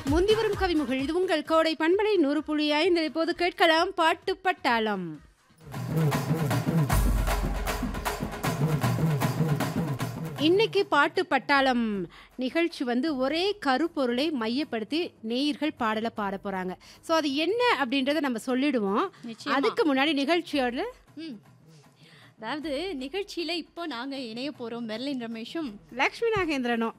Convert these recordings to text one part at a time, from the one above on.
முந்தி வரும் கவிமுகள் இது உங்கள் கோடை பண்பலை நூறு புள்ளி ஐந்து இப்போது கேட்கலாம் பாட்டு பட்டாளம் இன்னைக்கு பாட்டு பட்டாளம் நிகழ்ச்சி வந்து ஒரே கருப்பொருளை மையப்படுத்தி நேயர்கள் பாடலை பாட போறாங்க ஸோ அது என்ன அப்படின்றத நம்ம சொல்லிடுவோம் நிச்சயமா. அதுக்கு முன்னாடி நிகழ்ச்சியோட ம். அதாவது நிகழ்ச்சியில இப்போ நாங்க இணைய போறோம் மெர்லின் ரமேஷும் லக்ஷ்மி நாகேந்திரனும்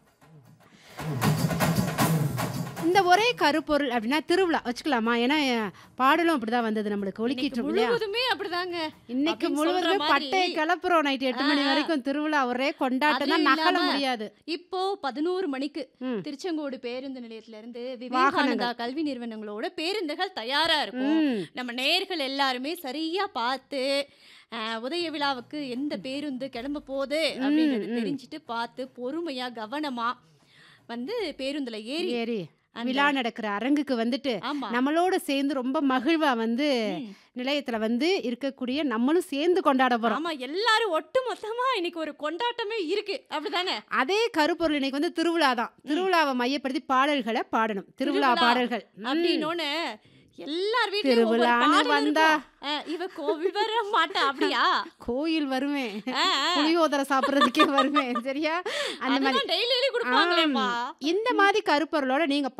இந்த ஒரே கருப்பொருள் அப்படின்னா திருவிழா வச்சுக்கலாமா ஏன்னா அஹ், பாடலும் அப்படிதான் வந்தது நம்மளுக்கு ஒலிக்கிட்டு இன்னைக்கு இருக்கு இல்லையா முழுவதுமே அப்படிதாங்க இன்னைக்கு அப்படின்னு சொல்ற முழுவதுமே மாதிரி. பட்டையை கிளப்புறோம் நைட் எட்டு மணி ஆ. வரைக்கும் திருவிழா ஒரே கொண்டாட்டம் தான் அதுவும் நகல இல்லாம முடியாது இப்போ பதினோரு மணிக்கு ம். திருச்செங்கோடு பேருந்து நிலையத்துல இருந்து விவேகானந்தா கல்வி நிறுவனங்களோட பேருந்துகள் தயாரா இருக்கும் ம். நம்ம நேர்கள் எல்லாருமே சரியா பார்த்து அஹ், உதய விழாவுக்கு எந்த பேருந்து கிளம்ப போகுது அப்படின்றது தெரிஞ்சுட்டு பார்த்து பொறுமையா கவனமா வந்து பேருந்துல ஏறி ஏறி விழா நடக்கிற அரங்குக்கு வந்துட்டு ஆமா நம்மளோட சேர்ந்து ரொம்ப மகிழ்வா வந்து ம். நிலையத்துல வந்து இருக்கக்கூடிய நம்மளும் சேர்ந்து கொண்டாட போறோம் ஆமா எல்லாரும் ஒட்டு மொத்தமா இன்னைக்கு ஒரு கொண்டாட்டமே இருக்கு அப்படிதானே அதே கருப்பொருள் இன்னைக்கு வந்து திருவிழா தான் திருவிழாவை மையப்படுத்தி பாடல்களை பாடணும் திருவிழா திருவிழா பாடல்கள் ம். அப்படின்னோன்னு எல்லார் வீட்லயும் ஒவ்வொரு திருவிழான்னு பாடல் வந்தா. இருக்கும். அஹ், இவ கோவில் வர மாட்டா அப்படியா கோயில் வருவேன் அஹ், அஹ். புளியோதரை சாப்பிட்றதுக்கே வருவேன் சரியா அந்த மாதிரி அதெல்லாம் டெய்லி கொடுப்பாங்களேம்மா இந்த மாதிரி கருப்பொருளோட நீங்க